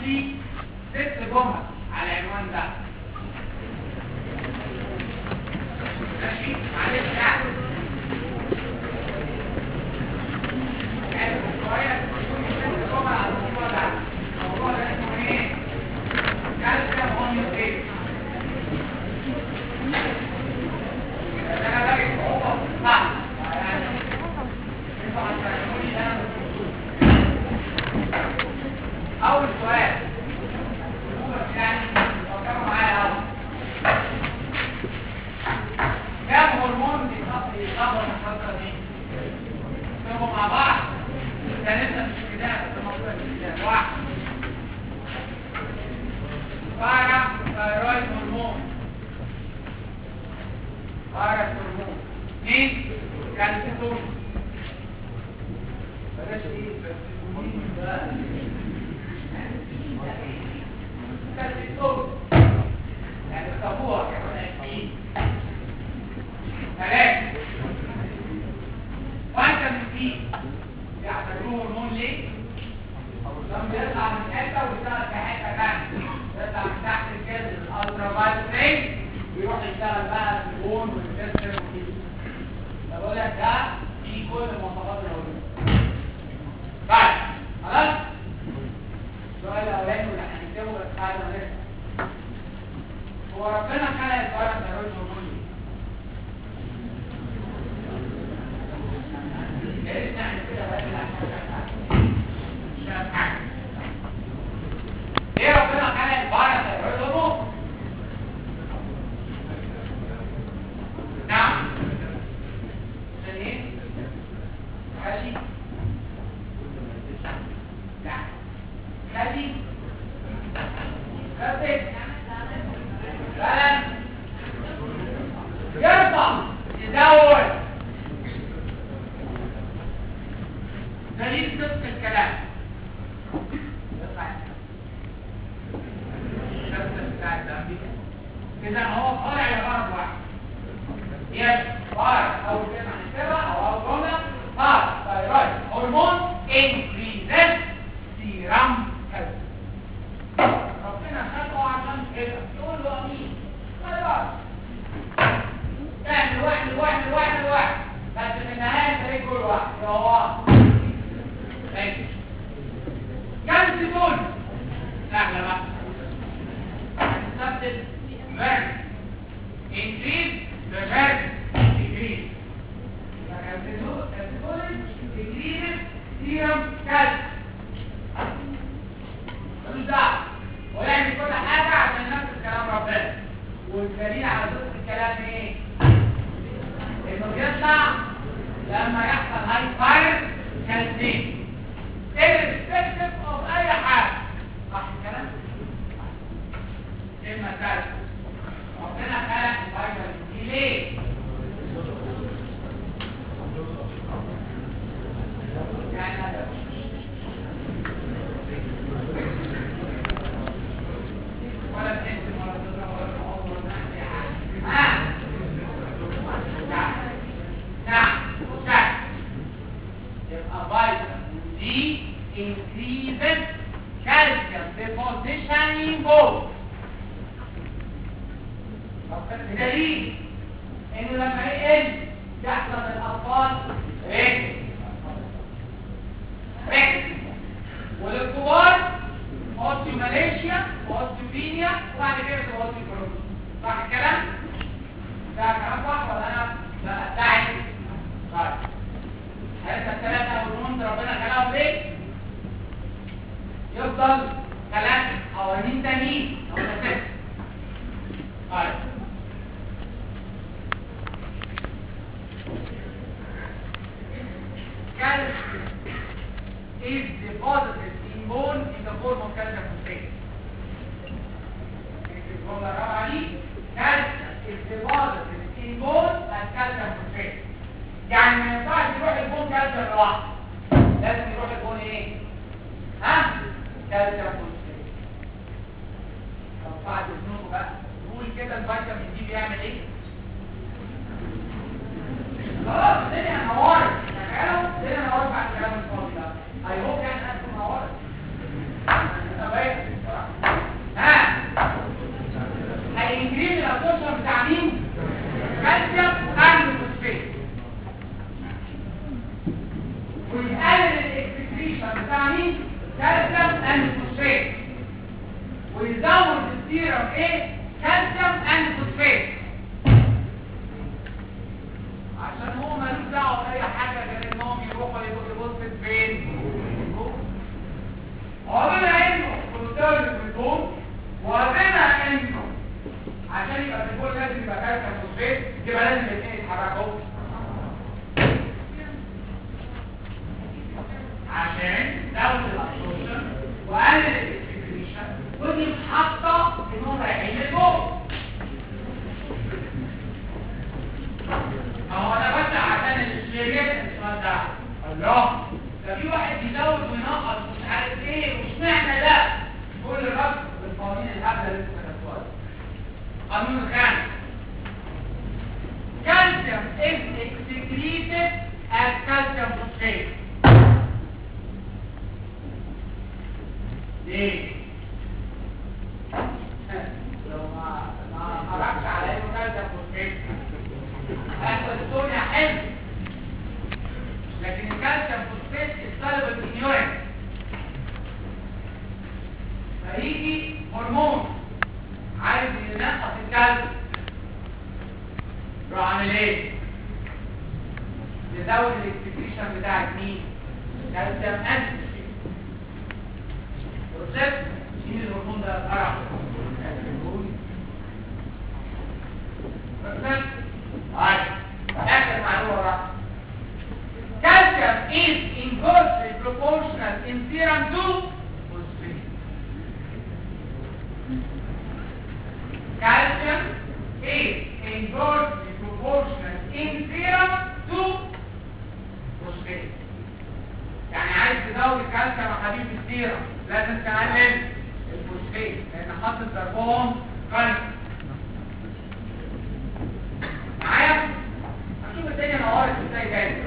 لي ست جمل على العنوان ده ماشي معلش يعني يعني شوية تكون ست جمل على الموضوع ده الموضوع ده اسمه ايه؟ كالسيوم هوميوستيز انا باجي صعوبة صح يعني انتوا هتفهموني انا اول سؤال يعني فكروا معايا الاول كام هرمون بيتخبط الفترة دي؟ اكتبوا مع بعض ده لسه مش في الكتاب ده موجود في الكتاب واحد بارا ثايرويد هرمون بارا هرمون اثنين كالسيتون بلاش ايه بقى كالسيتون يعني الصبوع كمان اكيد ثلاثة فيتامين سي بيعتبروه هرمون ليه؟ لما بيطلع من حته ويشتغل في حته ثانيه يطلع من تحت الجلد الالترا فايوليت ويروح يشتغل بقى في البون والكسر وكده بقول لك ده في كل المواصفات اللي قلتها طيب خلاص السؤال الاولاني واللي هنكتبه بس بعد ما نسمع هو ربنا خلق الورق الثيرويد هرمون ليه؟ يا ريت نعمل كده بقى مش فاهم حاجه ليه ربنا خلق الورق الثيرويد هرمون؟ نعم عشان ايه؟ ماشي لا خلي خلي فعلا يرفع يزود دليل صدق الكلام يرفع الشخص بتاع الدم إذا هو فرع لغرض واحد يس فرع أو كلمة هنكتبها أو أول جملة فرع ثايرويد هرمون increases serum calcium ربنا خلقه عشان كده تقول له امين خلاص تعمل واحد واحد واحد واحد بس في النهايه انت ليك كل واحد يبقى هو ماشي كالسيتون سهله بقى هنستخدم verb increase the verb decrease كالسيتون كالسيتون decreases serum calcium ملوش دعوه ويعمل كل حاجه عشان ينفذ كلام ربنا والدليل على صدق الكلام ايه؟ انه بيطلع لما يحصل هاي فاير كالسين irrespective of اي حاجه صح الكلام؟ اما كالسين ربنا خلق الفيتامين دي ليه؟ يعني هذا ولا تحس ولا تضرب ولا تعض ولا تعمل أي حاجة. ها؟ نعم. نعم. نعم. يبقى فيتامين دي increases calcium deposition in bone. بدليل انه لما يقل يحصل للاطفال ريكس ريكس وللكبار اوستيوماليشيا واوستيوبينيا وبعد كده تبقى اوستيوبروز صح الكلام؟ ده كلام صح ولا انا بأدعي؟ طيب هذا الثلاثة هرمون ربنا خلقهم ليه؟ يفضل ثلاث قوانين تانيين او ست طيب calcium is deposited in bone in the form of calcium phosphate. الجملة الرابعة دي calcium is deposited in bone as calcium phosphate. يعني ما ينفعش يروح البون كالسيوم لوحده. لازم يروح البون ايه؟ ها؟ كالسيوم فوسفات. طب بعد اذنكم بقى نقول كده الفيتامين دي بيعمل ايه؟ خلاص الدنيا نورت شغاله الدنيا نورت بعد الكلام الفاضي ده اي هوب يعني انتم نورت طب ايه كالسيوم اند فوسفات ويزود السيرم ايه كالسيوم اند فوسفات عشان هو ملوش دعوه باي حاجه غير انهم يروحوا يبص فين وبما انه كونترن في الكون وبما انه عشان يبقى في الكون لازم يبقى كالسيوم فوسفات يبقى لازم الاثنين يتحركوا عشان زود الابسوربشن وقلل الاكسكريشن ودي محطه انهم رايحين لفوق هو انا بس عشان الشريط السؤال ده الله ده في واحد بيزود وينقص مش عارف ايه ومش معنى ده كل رب بالقوانين الهبله اللي انتوا كتبتوها قانون الخامس calcium is excreted as calcium phosphate ليه؟ لو ما ما خرجش على انه كالسيوم فوسفات هيحصل الدنيا حلو لكن الكالسيوم فوسفات السلبة النيورين فيجي هرمون عايز ينقص الكالسيوم يروح عامل ايه؟ يزود الاكسكريشن بتاعت مين؟ كالسيوم انتي وصلت مين الهرمون ده القرع وصلت طيب اخر معلومه بقى calcium is inversely proportional in serum to phosphate calcium is inversely proportional in serum to phosphate يعني عايز تزود الكالسيوم يا حبيبي في السيرم لازم تقلل الفوسفات لان حاطط ضربهم قلب معايا هنشوف الدنيا نورت ازاي تاني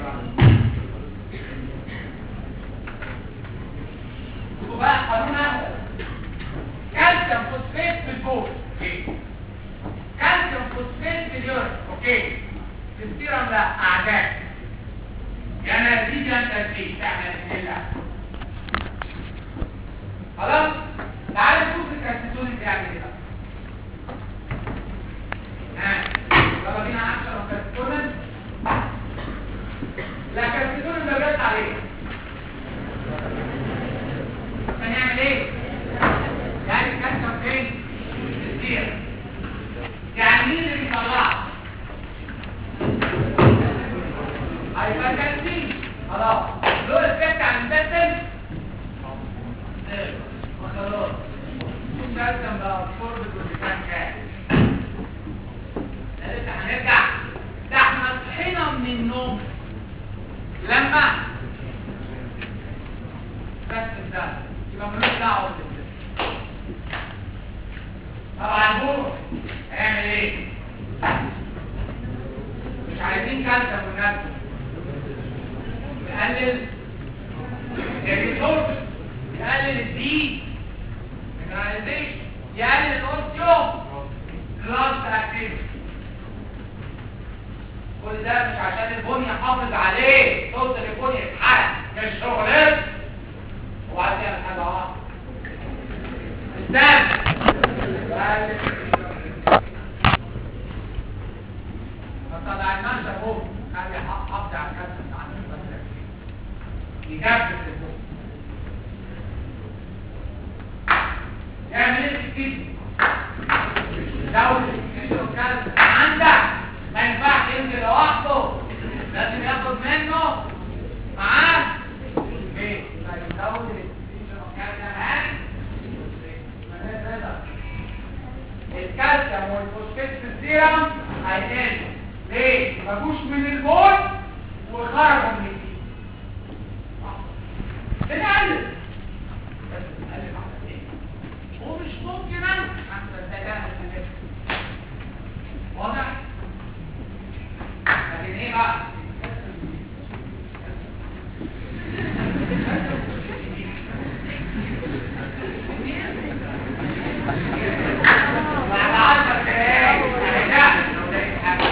شوفوا بقى قانون اهو كالسيوم فوسفات في البول اوكي كالسيوم فوسفات في اليورين اوكي في السيرم لا اعداد يعني دي انت تزيد تعمل بسم الله خلاص تعال نشوف الكالسيتون بيعمل ايه بقى ها يلا بينا 10 كالسيتون لا كالسيتون اللي جت عليه عشان يعمل ايه يعني الكالسيوم فين كتير يعني مين اللي بيطلعه هيبقى كالسيوم خلاص له افكت على الانتستين خلاص الكالسيوم بقى ابسورب والكان كان لسه هنرجع ده احنا صحينا من النوم لما بس ده يبقى ملوش دعوه بالجسم طبعا هو هيعمل ايه؟ مش عايزين كالسيوم والنفس يقلل الريسورس يقلل الدي مينراليزيشن يقلل الاوستيو كلاس اكتيفيتي كل ده مش عشان البني يحافظ عليه صوت البني يتحرق مش شغلت وبعد كده حاجه واحده استنى فطلع المنشأ فوق خلي حافظ على الكبسة بتاعتك يجبس الفوق يعمل ايه في الكيدني زود الكيدني والكالسيوم عندك ما ينفعش ينزل لوحده لازم ياخد منه معاه ايه يزود الكيدني والكالسيوم الكالسيوم والفوسفات في السيرم هيقل ليه؟ مفوش من البول وخرجوا من الجسم بنقلل بس بنقلل على ايه؟ ومش ممكن انسى حتى التجاهل النفسي واضح؟ لكن ايه بقى؟ بعد عشر دقايق هنرجع لو لقيت حاجة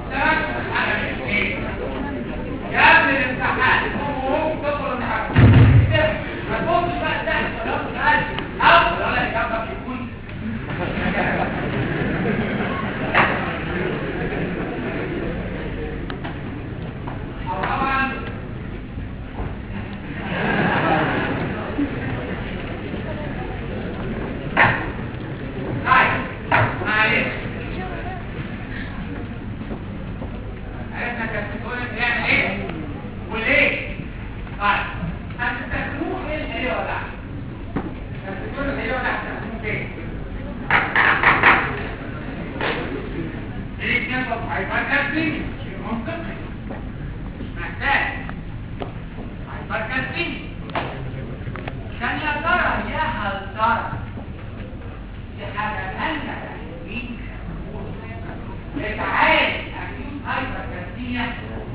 تمام؟ حاجة من ايه؟ يا ابن الامتحان قوم تدخل الامتحان ولا بس تقول هي ولا هتستخدموه فين ليه كده هيبقى كافي شيء منطقي مش محتاج هيبقى كافي كان يا ترى يا هل ترى دي حاجه ثانيه مين تعال اكيد هايبر كافيه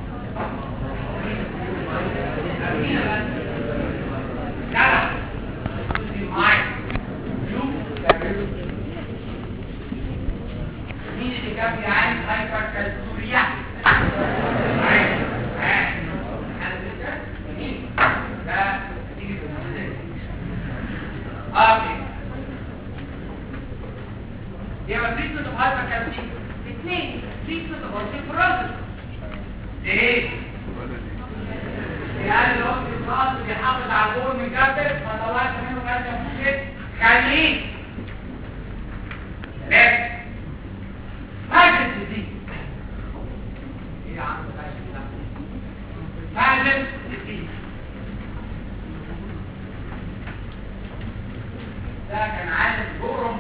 لا دي معاك شوف تعملوا مين اللي كان بيعاني هايبر كالسوريا يبقى treatment of hypercalcemia اثنين treatment of osteoporosis ليه؟ يعني الوقت الخاص بيحافظ على البول من جبل ما طلعش منه كالسيوم فوسفات خليه ثلاثة ماجد دي ايه يا عم ماجد دي ده كان عالم جورم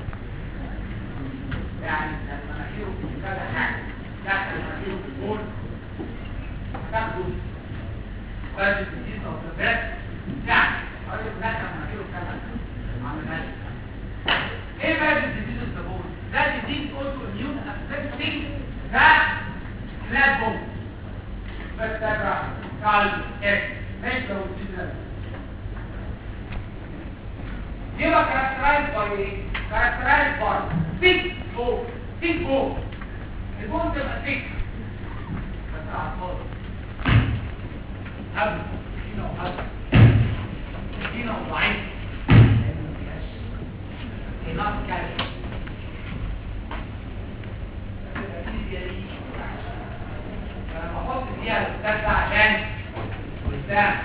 يعني لما نحيره في كذا حاجة دخل نحيره في البول تاخده ماجد دي او ثبات يعني قال لك دخل نحيره في كذا عملها لي ايه بقى الديزيز الزبون ده ديزيز also immune affecting the flat bone بس ده بقى قلب ايه ماشي لو الديزيز ده يبقى characterized by ايه characterized by thick bone thick bone البون تبقى thick بس على الفاضي هبل هنا وهبل هنا وضعيف لأنه ما فيهاش enough calcium. فلما احط فيها الاستاذ ده عشان قدام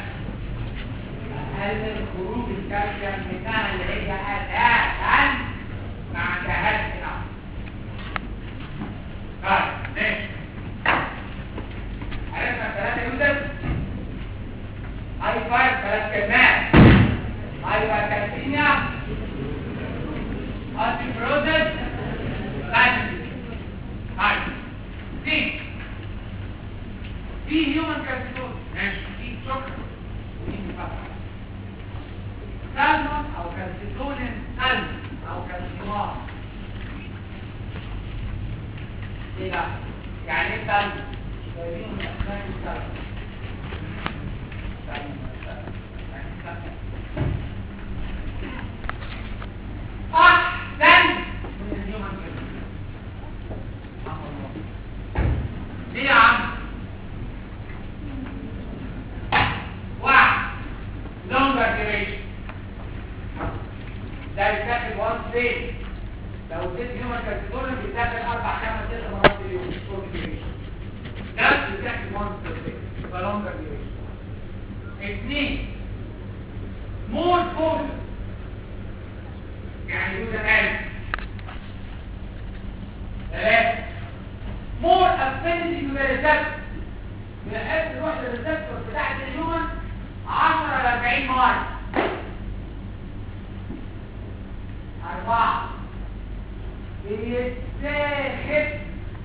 اقلل خروج الكالسيوم منها اللي هي اساسا ما عندهاش هنا طيب ماشي عرفنا الثلاثه يوزر هاي فايف ثلاث كلمات هايبر كالسيميا osteoporosis diabetes هاي دي في human calcitosis ماشي في سكر ودي مفتحة سالمون او كالسيتونين سالمون او كالسيمار ايه ده؟ يعني ايه سالمون؟ جايبينه من اسماك السالمون سالمون يعني سالمون احسن من الهيومن كيمستري سبحان الله ليه يا عم واحد longer duration ده بيتاخد وان ستيج لو اديت هيومن كالسيتورين بيتاخد اربع خمس ست مرات في اليوم شورت duration ده بيتاخد وان ستيج يبقى longer duration اثنين more focus يعني يوجد الآن ثلاثة more affinity to the receptor بنحب نروح للريسبتور بتاعت الهيومن 10 ل 40 مرة أربعة بيتاخد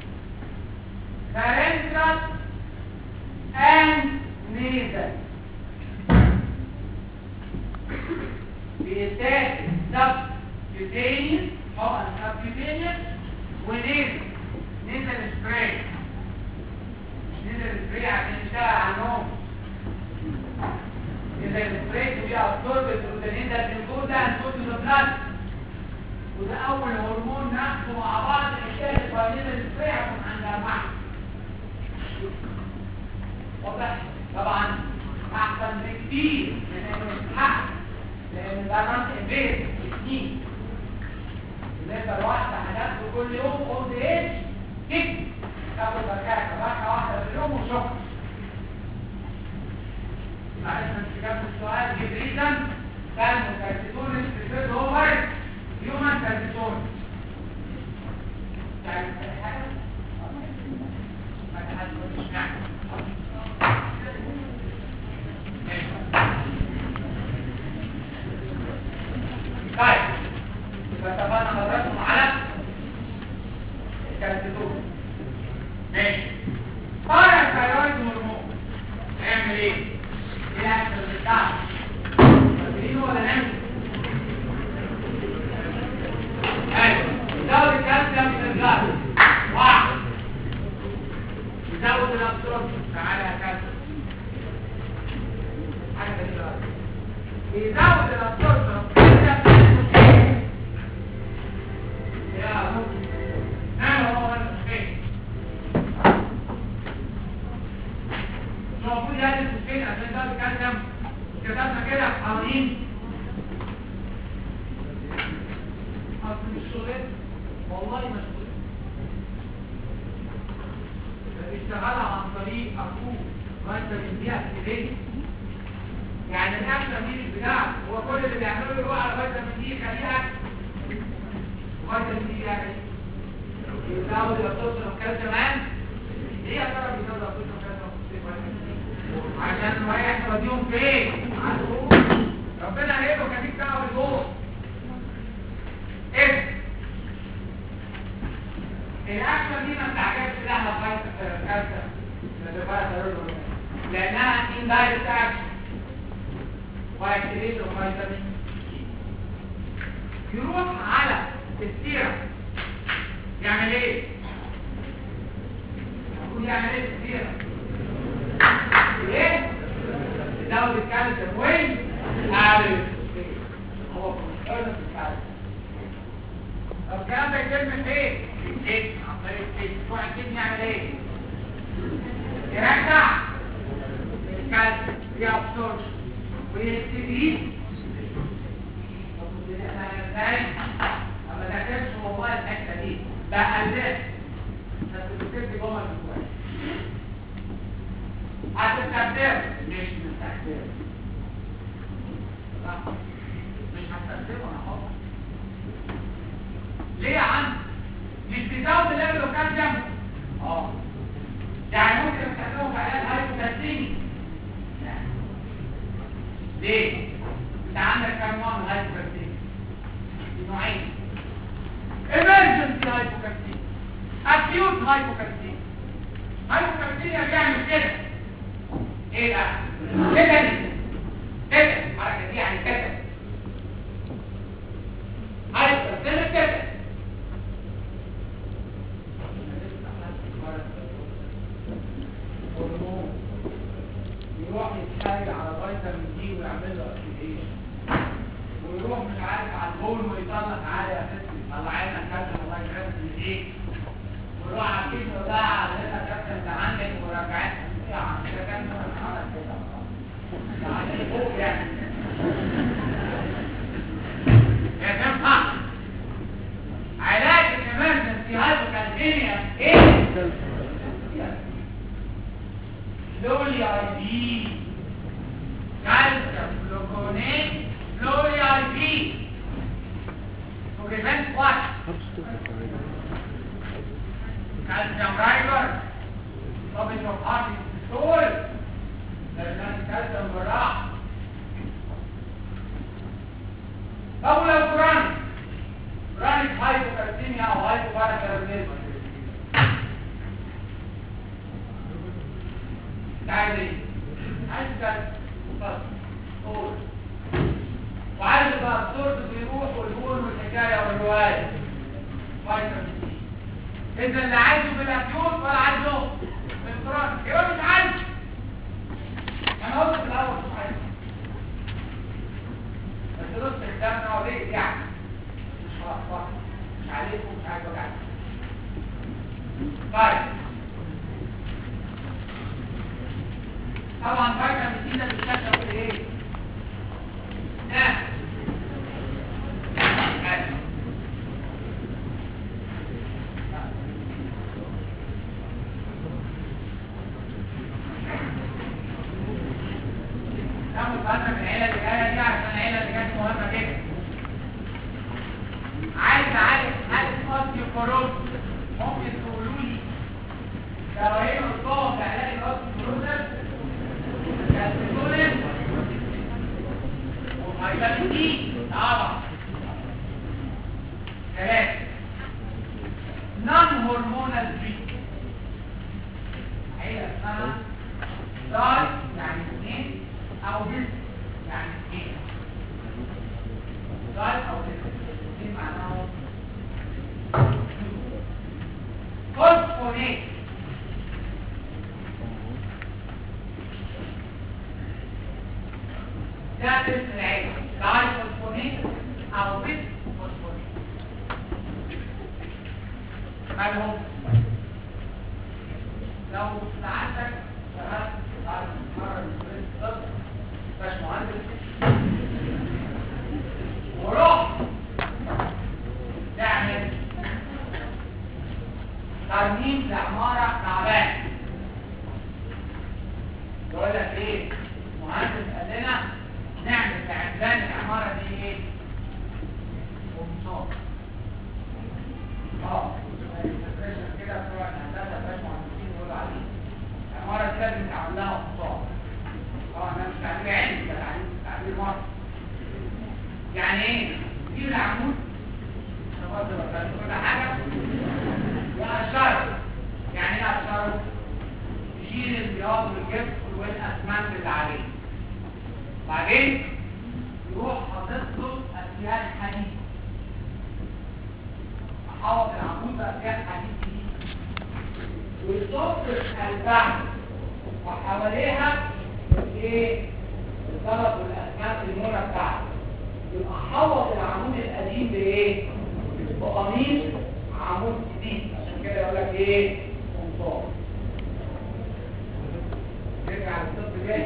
parental and nasal بيتاخد subcutaneous حقن subcutaneous ونيزل نيزل سبراي نيزل سبراي عشان يشتغل على النوم نيزل سبراي to be absorbed through the nasal mucosa and go to the blood وده أول هرمون ناخده مع بعض نشتغل في نيزل سبراي عشان عندها معه واضح؟ طبعا أحسن بكتير من إنه يتحقق لان ده نون انفيد اثنين بالنسبه لواحده هناخده كل يوم اولد ايج كده تاخد بركاكه بركه واحده في اليوم وشكرا معلش مش جاب السؤال جيب ريزن كان كالسيتون بريفيرد اوفر هيومن كالسيتون يعني حاجه ما تحسبش يعني طيب يبقى اتفقنا حضراتكم على الكالسيتون ماشي باراثايرويد هرمون نعمل ايه؟ ايه الاكشن بتاعه؟ فاكرينه ولا نعمل؟ ايوه يزود الكالسيوم في الجسم واحد يزود الابسوربشن تعالى يا كالسيوم حاجه غريبه أوي. يزود الابسوربشن يا ممكن نعم هو ده المشكله مش المفروض يهدف المشكله عشان ده الكالسيوم كتبنا كده حوالين اصل مش شغل والله مشغول ده بيشتغل عن طريق اخوه فيتامين دي اكتيفيت يعني الاكشن دي مش بتاعه هو كل اللي بيعمله يروح على فيتامين دي يخليه اكتف وفيتامين دي بيعمل ايه؟ يزود الابسوربشن والكالسيوم ليه يا ترى بيزود الابسوربشن والكالسيوم عشان نريح نوديهم فين؟ على الجوع ربنا هيبقى خليك تعمل الجوع ايه الاكشن دي ما بتعجبش لها فايت كالسيوم لانها اندايركت اكشن واكتيفيت فيتامين يروح على السيرم يعمل ايه؟ المفروض يعمل ايه في السيرم؟ ايه؟ يزود الكالسيوم وين؟ اعلى الفوسفات هو بروتين الكالسيوم طب الكلام ده يتم فين؟ في الجسم عن طريق الجسم بتوع الجسم يعمل ايه؟ يرجع الكالسيوم يابسوربشن ويكتبيه طب احنا ازاي؟ ما تكتبش والله الحته دي بقلبها بس بتكتب جمل جواها هتستخدمه مش مستخدمه صح؟ مش هستخدمه انا حاضر ليه يا عم مش بيزود الليفل اوف كالسيوم اه يعني ممكن استخدمه في علاج هايبوكالسيمي لا ليه انت عندك كام نوع من الهايبوكالسيمي نوعين emergency hypocalcemia acute hypocalcemia hypocalcemia بيعمل كده ايه بقى كده دي كده الحركه دي يعني كده hypocalcemia كده يروح يتحايل على فيتامين دي ويعمل له اكتيفيشن ويروح مش عارف على البول ويطلق على اساس يطلع لنا كابتن الله يكرمك من ايه ويروح على الكيس ده على كابتن ده عندك مراجعات يا عم ده كان عمل كده يعني فوق يعني يا جماعه علاج الامرجنسي هايبوكالسيميا ايه؟ لولي اي بي كالسيوم جلوكونات slowly IV to prevent what? Calcium river, stoppage of heart in the soul, لأن الكالسيوم بالراحة. طب ولو كرونيك كرونيك هايبوكالسيميا أو هايبوباراثيروديزم عايز ايه؟ عايز كالسيوم بس طول وعايز بقى الصورت بيروح والقول والحكايه والروايه فيتامين سي اذا اللي عايزه بالاكيوت ولا عايزه بالقران يبقى مش عايز انا قلت في الاول مش عايز بس نص الكلام هو ليه يعني مش خلاص مش عليكم مش عايز وجعكم طيب طبعا فيتامين سي ده بيشتغل في ايه؟ ناخد بالنا من العيله اللي جايه دي عشان العيله اللي جايه مهمه جدا عايز اعالج حاله اوستيوبوروز ممكن تقولوا لي دوايين الصوم لعلاج الاوستيوبوروز كالسيتونين وفيتامين دي طبعا ثلاثة نون هرمونال بريد عيلة اسمها داي يعني اثنين او بس يعني اثنين داي او بس الاثنين معناهم فوسفونيت ده اسم العيلة داي فوسفونيت او بس فوسفونيت مالهم لو ساعتك شغلت بعد مرة من الطب باش مهندس ورحت تعمل ترميم لعمارة تعبان يقول لك ايه مهندس قال لنا نعمل لعمدان العمارة دي ايه قمصان اه كده بتوع الهندسه باش مهندسين يقولوا عليه العماره دي لازم تعمل لها قمصان اه انا مش تعبير علمي ده تعبير تعبير مصري يعني ايه تجيب العمود انا برضه بقول كل حاجه واشاره يعني ايه اشاره تشيل البياض والجبس والاسمنت اللي عليه بعدين يروح حاطط له اسياد حديد احوط العمود باسياد حديد جديد ويصب البعد وحواليها ايه الطلب والاسمنت المونه بتاعته يبقى حوط العمود القديم بايه بقميص عمود جديد عشان كده يقول لك ايه قمصان نرجع للطب جاي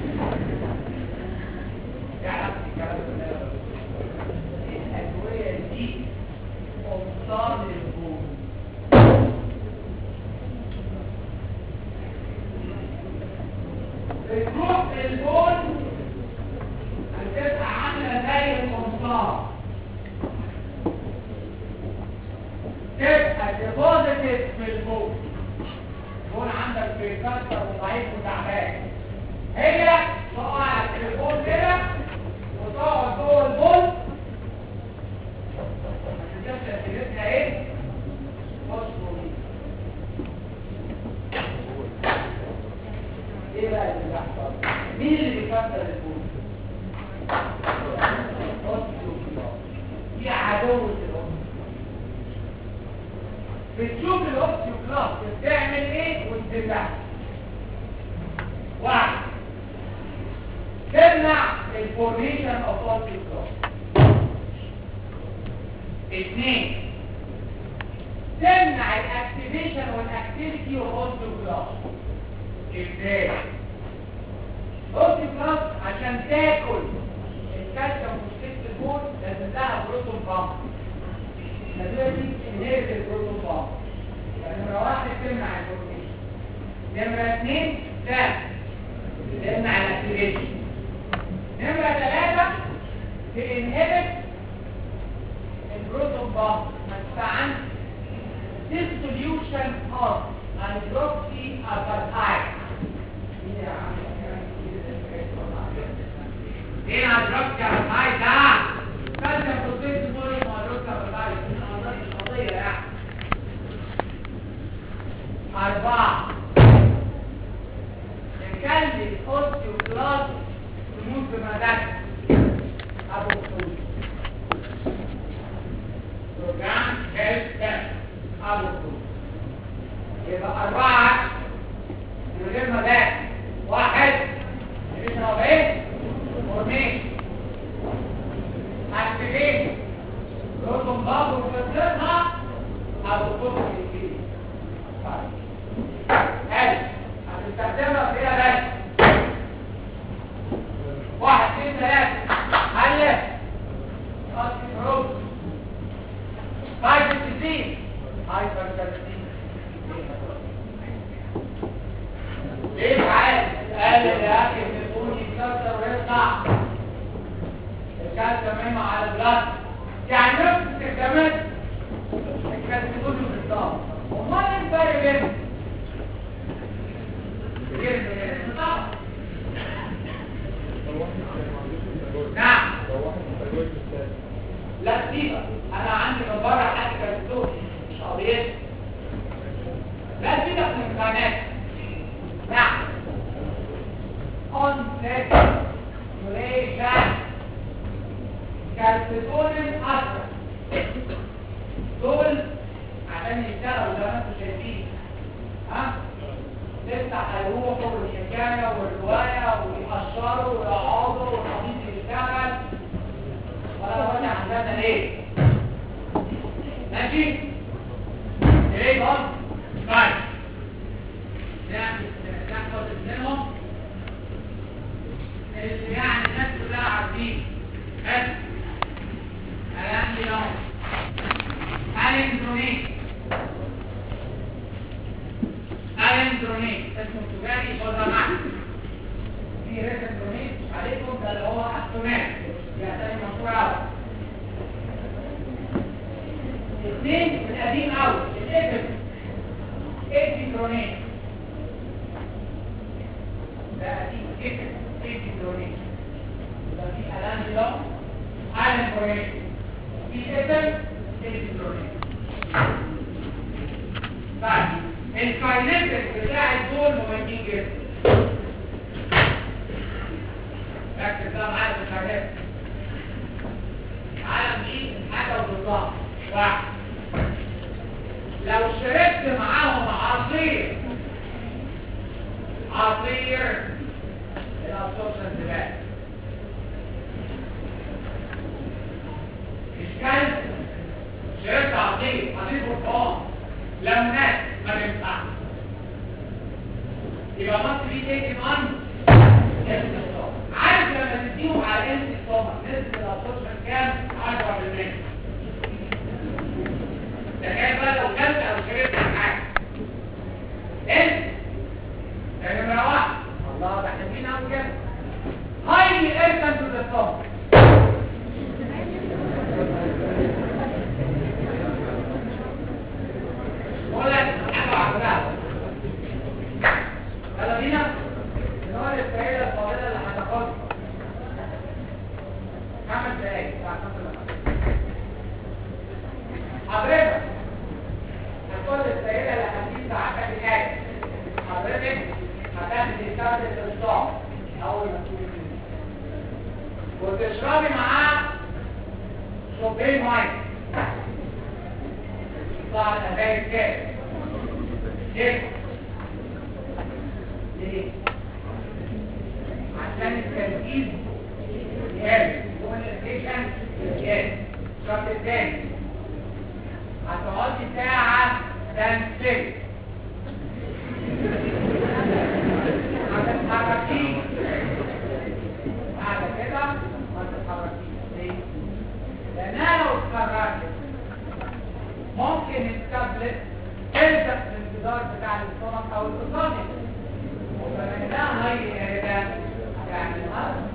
يعرف الكلام ده الادويه دي قمصان البول بتروح البول هتبقى عامله زي القمصان تبقى ديبوزيتد في البول البول عندك بيكسر وضعيف وتعبان هي تقع في البول كده وتقعد جوه البول ما تنساش اسئلتنا ايه؟ فوسفوريد ايه بقى اللي بيحصل؟ مين اللي بيكسر البول؟ دي عدوة الأم بتشوف الأوكسيوكلاس بتعمل ايه وتدلعها واحد تمنع الفورميشن اوف اوكسيوكلاس اثنين تمنع الاكتيفيشن والاكتيفيتي اوف اوكسيوكلاس ازاي؟ اوكسيوكلاس عشان تاكل الكالسيوم فوسفات البول لازم لها بروتون بامب النتيجه دي انهيرت البروتون بامب يعني نمره واحد تمنع البروتين نمره اثنين ده تمنع الاكتيفيشن نمره ثلاثه تنهبت البروتون بامب فعند this solution of hydroxyapatite مين يا عم ايه hydroxyapatite ده كالسيوم فوسفات البول hydroxyapatite مش قضيه يعني أربعة نخلي الأوستيوكلاست تموت بمزاج أبو الخلود بروجرام هيلث تيست أبو الخلود يبقى أربعة من غير مزاج واحد نشرب إيه؟ فورميشن أكتيفيشن روتون بابو وكسرها أبو الخلود الجديد حلو هتستخدمها في ايه بس واحد اثنين ثلاثة حل خط حروف هايبر تزيد هايبر تزيد ليه تعال قال يا اخي التليفون يتكسر ويطلع الكالسيوم مهم على البلاد يعني نفس استخدامات الكالسيوم بالظبط امال ايه الفرق بينهم نعم لا سيبك انا عندي من بره حاجه كالستور مش قضيتي لا سيبك من الامتحانات نعم onset duration كالستورين اثر دول عشان يشتغلوا زي ما انتم شايفين ها لسه هيروحوا والحكايه والروايه ويقشروا ويقعدوا والقميص يشتغل ولا ولا عندنا ليه ماشي ايه بقى طيب نعمل ناخد منهم اللي يعني الناس كلها عارفين بس الان لي لهم الكترونيك الكترونيك اسمه تجاري بره معنى في الكترونيك عليكم ده اللي هو اكتونات يعني مشهور قوي اثنين من قديم قوي الاسم الكترونيك ده قديم اسم الكترونيك يبقى في الانجلو الكترونيك في اسم الكترونيك طيب الكاينتك بتاع الدول مهمين جدا ركز بقى معايا في الكاينتك العالم دي حاجه وضدها واحد لو شربت معاهم عصير عصير الابسوربشن دماغ مش كلب شربت عصير عصير برتقال لمنات ما ينفعش يبقى مصر دي تيجي من عارف لما تديهم على انت الصمت نسبة الابسوربشن كام 10% تخيل بقى لو كلت او شربت معاك انت ده نمرة واحد الله ده احنا مين قوي كده highly irritant to the stomach ولا حاجة عقلها يلا بينا نقول السيدة الفاضلة اللي هتاخدها خمس دقايق بعد خمس دقايق حضرتك هتقول للسيدة اللي هتجيب ساعتها بالآية حضرتك هتاخدي كارت الإصدار أول ما تكوني فيه وتشربي معاه شوبين مية يطلع الأباية كام ليه؟ ليه؟ عشان التركيز يقل والإريتيشن يقل الشرط الثاني هتقعدي ساعة تنسل هتتحركي بعد كده ما تتحركيش ليه؟ لأنها لو اتحركت ممكن التابلت تلزق في الجدار بتاع الاستومك أو الأسامك وفمن ده هاي ده يعني الأرض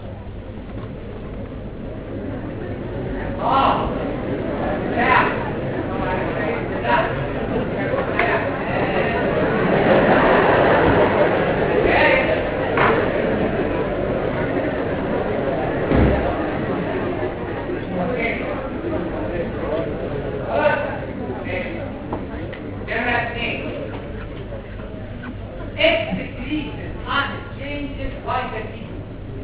اه لا Excreted unchanged by the people.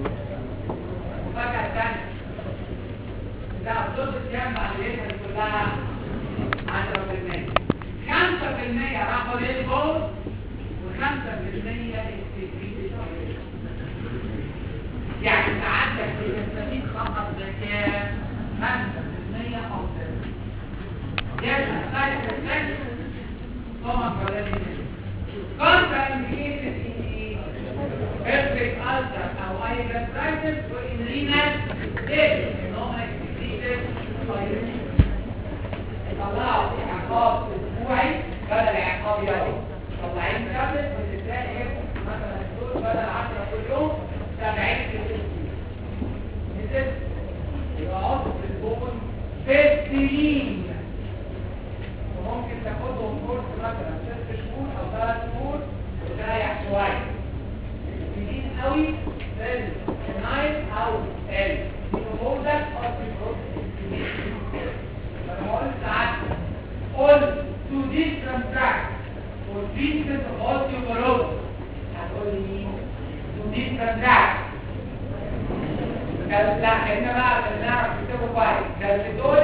وفجأة تانية ده أبسط الكلام عمليتها كلها 10% 5% راحوا للبول و5% استفيد يعني سعادتك بتستفيد فقط بكام 5% أو 6% يبقى سايد افكت طبعا ولا كونترا انديكيتد ان بيرفكت ألسر أو أي gastritis وإن رينال ديل إن هم اكسكريتد طلعوا عقاب أسبوعي بدل عقاب يومي طلعين تابلت وتلاقي مثلا الدول بدل 10 كل يوم 70 في الأسبوع مثل يبقى عضو في البون فيسترين وممكن تاخدهم كورس مثلا ست شهور او ثلاث شهور وتريح شويه الفيتين قوي في النايت او ال هو ده اصل البروتين فهمنا بقى عشان نعرف نكتبه كويس كالسيتون